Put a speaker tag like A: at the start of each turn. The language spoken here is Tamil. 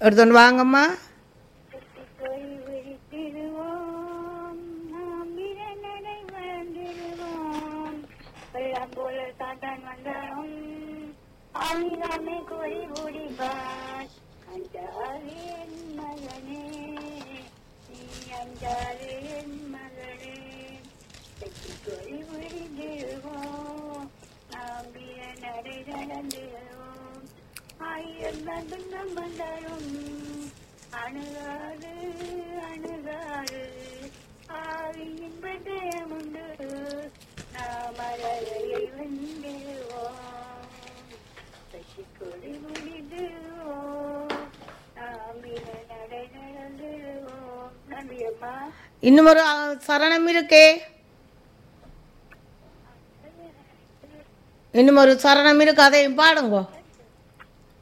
A: எடுத்துன்னு வாங்கம்மா
B: போய் விழித்திடுவோம் நாம் இரணரை வாழ்ந்திடுவோம் வெள்ளம் போல சாத்தான் வந்தாலும் ஆயுதமே கோரி ஓடிவார் அஞ்சாலே என் மகனே நீ அஞ்சாலே என் மகனே வெற்றி கோரி விழித்திடுவோம் நாம் இரணரை நடந்திடுவோம் ஆயிரம் துன்பம் வந்தாலும் அணுகாது அணுகாது ஆவியின் பட்டயம் உண்டு நாம் அழகையை வென்றிடுவோம் சசி கொடி முடிடுவோம் நாம் இன நடை நடந்துடுவோம் நன்றி அம்மா
A: இன்னும் ஒரு அ, சரணம் இருக்கே இன்னும் ஒரு சரணம் இருக்கு அதையும் பாடுங்கோ